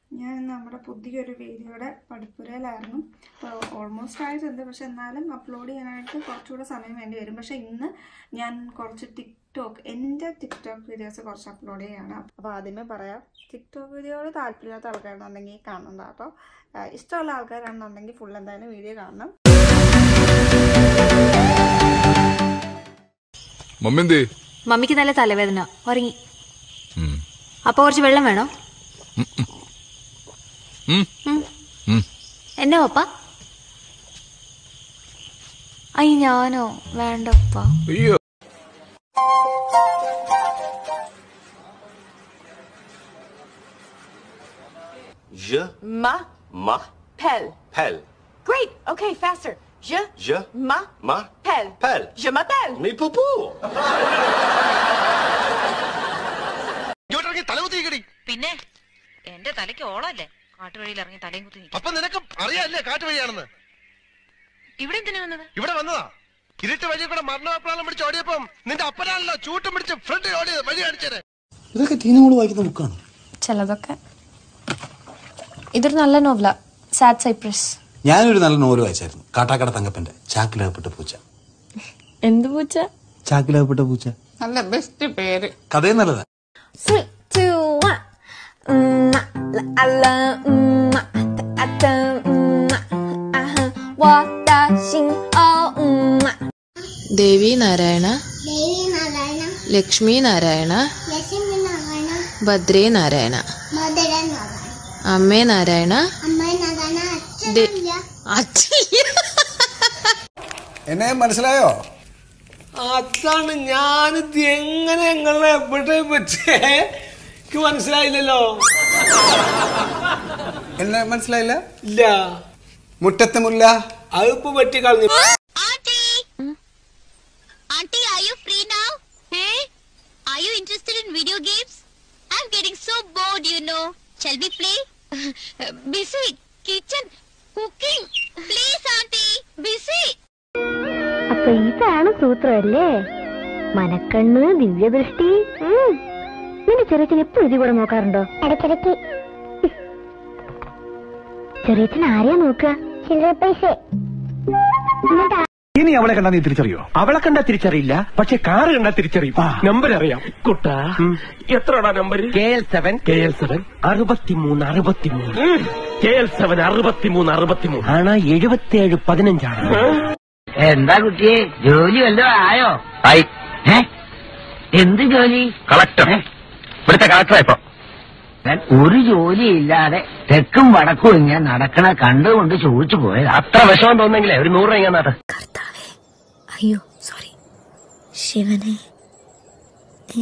ഞാൻ നമ്മുടെ പുതിയൊരു വീഡിയോയുടെ പടിപ്പുരയിലായിരുന്നു അപ്പോൾ ഓൾമോസ്റ്റ് ആയിട്ടുണ്ട് പക്ഷെ എന്നാലും അപ്ലോഡ് ചെയ്യാനായിട്ട് കുറച്ചുകൂടെ സമയം വേണ്ടി വരും പക്ഷെ ഇന്ന് ഞാൻ കുറച്ച് ടിക്ടോക്ക് എൻ്റെ ടിക്ടോക്ക് വീഡിയോസ് കുറച്ച് അപ്ലോഡ് ചെയ്യാണ് അപ്പോൾ ആദ്യമേ പറയാം ടിക്ടോക്ക് വീഡിയോയോട് താല്പര്യമില്ലാത്ത ആൾക്കാരാണെന്നുണ്ടെങ്കിൽ കാണണ്ട കേട്ടോ ആ, ഇഷ്ടമുള്ള ആൾക്കാരാണെന്നുണ്ടെങ്കിൽ ഫുൾ എന്തായാലും വീഡിയോ കാണണം മമ്മി എന്തേ മമ്മിക്ക് നല്ല തലവേദന ഉറങ്ങി അപ്പൊ കുറച്ച് വെള്ളം വേണോ ഉം. ഉം. ഉം. എന്നാ പപ്പ അയ്യ ഞാനോ വേണ്ടപ്പ അയ്യോ Je Ma m'appelle. pelle. Great. Okay, faster. Je Je m'appelle. m'appelle. Je m'appelle. Mais poupou ഇങ്ങോട്ടിറങ്ങി തലകുത്തിക്കടി പിന്നെ എന്റെ തലയ്ക്ക് ഓളല്ലേ കാട്ടുവഴിയിൽ ഇറങ്ങി തലയും കുത്തി നിൽക്കും അപ്പൊ നിനക്ക് അറിയാല്ലേ കാട്ടുവഴിയാണെന്ന് ഇവിടെ എന്തിനാ വന്നത് ഇവിടെ വന്നതാ ഇരുട്ട് വഴി കൂടെ മരണപ്രാളം പിടിച്ച് ഓടിയപ്പം നിന്റെ അപ്പനാണല്ലോ ചൂട്ടും പിടിച്ച് ഫ്രണ്ട് ഓടിയത് വഴി കാണിച്ചത് ഇതൊക്കെ ടീനുമോള് വായിക്കുന്ന ബുക്കാണ് ചിലതൊക്കെ ഇതൊരു നല്ല നോവല സാഡ് സൈപ്രസ് ഞാനൊരു നല്ല നോവൽ വായിച്ചായിരുന്നു കാട്ടാക്കട തങ്കപ്പന്റെ ചാക്കിലകപ്പെട്ട പൂച്ച എന്ത് പൂച്ച ചാക്കിലകപ്പെട്ട പൂച്ച നല്ല ബെസ്റ്റ് പേര് കഥയും നല്ലതാ ദേവി നാരായണ ദേവി നാരായണ ലക്ഷ്മി നാരായണ ലക്ഷ്മി നാരായണ ഭദ്രേ നാരായണ മധുര നാരായണ അമ്മേ നാരായണ അമ്മ നാരായണ ദേ- അച്ഛനില്ല എന്നെ മനസ്സിലായോ അതാണ് ഞാനിത് എങ്ങനെ നിങ്ങളെ എവിടെ പറ്റേ എനിക്ക് മനസ്സിലായില്ലല്ലോ എന്നെ മനസ്സിലായില്ല ഇല്ല മുറ്റത്തെ മുല്ല അതിപ്പോ പറ്റി കളഞ്ഞു Auntie! Auntie, are you free now? Hey? Are you interested in video games? I'm getting so bored, you know. Shall we play? busy. Kitchen. Cooking. Please, Auntie. Busy. അപ്പൊ ഇതാണ് സൂത്രമല്ലേ മനക്കണ്ണ് ദിവ്യദൃഷ്ടി ഉം. നിന്റെ ചെറിയച്ഛൻ എപ്പോഴും ഇതിൽ കൂടെ നോക്കാറുണ്ടോ ഇടയ്ക്കിടയ്ക്ക് ചെറിയച്ഛൻ ആരെയാ നോക്കുക ചില്ലറ പൈസ ഇനി അവളെ കണ്ടാ നീ തിരിച്ചറിയോ അവളെ കണ്ടാ തിരിച്ചറിയില്ല പക്ഷെ കാറ് കണ്ടാ തിരിച്ചറിയും നമ്പർ അറിയാം കുട്ടാ എത്രടാ number K L seven K L seven അറുപത്തിമൂന്ന് അറുപത്തിമൂന്ന് കെ എൽ സെവൻ അറുപത്തിമൂന്ന് അറുപത്തിമൂന്ന് ആണ് എഴുപത്തിയേഴ് പതിനഞ്ചാണ് എന്താ കുട്ടിയെ ജോലി വല്ലതും ആയോ ആയി എന്ത് ജോലി കളക്ടർ ഇവിടുത്തെ കളക്ടറാ ഇപ്പൊ ഒരു ജോലി ഇല്ലാതെ തെക്കും വടക്കും ഇങ്ങനെ നടക്കണ കണ്ടുകൊണ്ട് ചോദിച്ചു പോയത് അത്ര വിഷമം തോന്നെങ്കിലേ ഒരു നൂറ് രൂപ നാട്ടെ അയ്യോ സോറി ശിവനെ ഏ?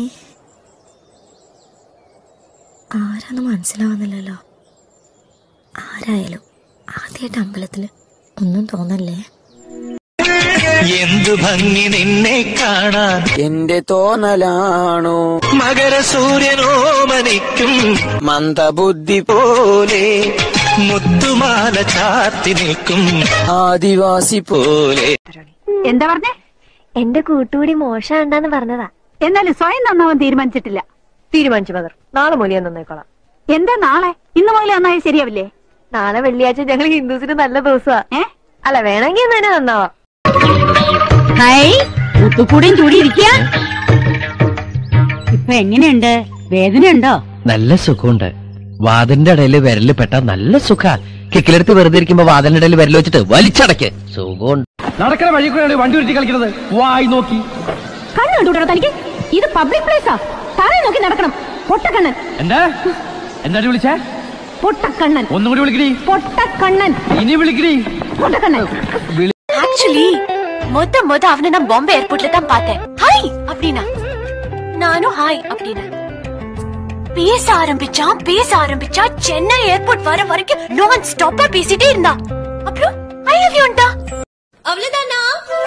ആരാന്ന് മനസ്സിലാവുന്നില്ലല്ലോ ആരായാലും ആദ്യമായിട്ട് അമ്പലത്തില് ഒന്നും തോന്നല്ലേ എന്തു ഭംഗി നിന്നെ കാണാൻ എന്റെ തോന്നലാണോ മകരസൂര്യനോ മനിക്കും മന്ദബുദ്ധി പോലെ മുത്തുമാല ചാത്തി നിൽക്കും ആദിവാസി പോലെ എന്താ പറഞ്ഞേ എന്റെ കൂട്ടുകൂടി മോശമുണ്ടെന്ന് പറഞ്ഞതാ എന്നാലും സ്വയം നന്നാവാൻ തീരുമാനിച്ചിട്ടില്ല തീരുമാനിച്ചു മദർ നാളെ മുതൽ ഞാൻ നന്നായിക്കോളാം എന്താ നാളെ ഇന്ന് മുതൽ നന്നായി ശരിയാവില്ലേ നാളെ വെള്ളിയാഴ്ച ഞങ്ങൾ ഹിന്ദുസിന് നല്ല ദിവസമാ ഏ അല്ല വേണമെങ്കിൽ ഇന്ന് തന്നെ നന്നാവാം ഹായ് കൂട്ടുകൂടിയും ചൂടിയിരിക്കുക ഇപ്പൊ എങ്ങനെയുണ്ട് വേദനയുണ്ടോ നല്ല സുഖമുണ്ട് വാതിലിന്റെ ഇടയിൽ വിരല് പെട്ട നല്ല സുഖ കിക്കിലെടുത്ത് വെറുതെ ഇരിക്കുമ്പോ വാതിലിന്റെ ഇടയിൽ വിരൽ വെച്ചിട്ട് വലിച്ചടക്ക് സുഖമുണ്ട് നടക്കണ വഴി കൂടെ വണ്ടി ഉരുട്ടി കളിക്കുന്നത് വായി നോക്കി കണ്ണുണ്ടോ തനിക്ക് ഇത് പബ്ലിക് പ്ലേസാ തറയെ നോക്കി നടക്കണം പൊട്ടക്കണ്ണൻ എന്താ എന്താ വിളിച്ചേ പൊട്ടക്കണ്ണൻ ഒന്നും കൂടി വിളിക്കടി പൊട്ടക്കണ്ണൻ ഇനി விളിக்கடி பொட்டக்கண்ணன் ஆக்சுவலி மொத மொத அவனை நான் பாம்பே ஏர்போர்ட்ல தான் பார்த்தேன் ஹாய் அப்படின்னா நானும் ஹாய் அப்படின்னேன் பேச ஆரம்பிச்சான் பேச ஆரம்பிச்சா சென்னை ஏர்போர்ட் வர வரைக்கும் நான் ஸ்டாப்பா பேசிட்டே இருந்தா அப்புறம் ஐ லவ் யூன்டா அவ்வளவுதானா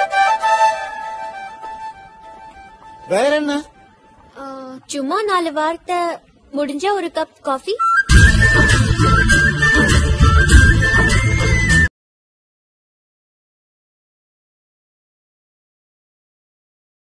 വേറെ എന്നാ சும்மா நாலு வார்த்தை முடிஞ்சா ஒரு கப் காஃபி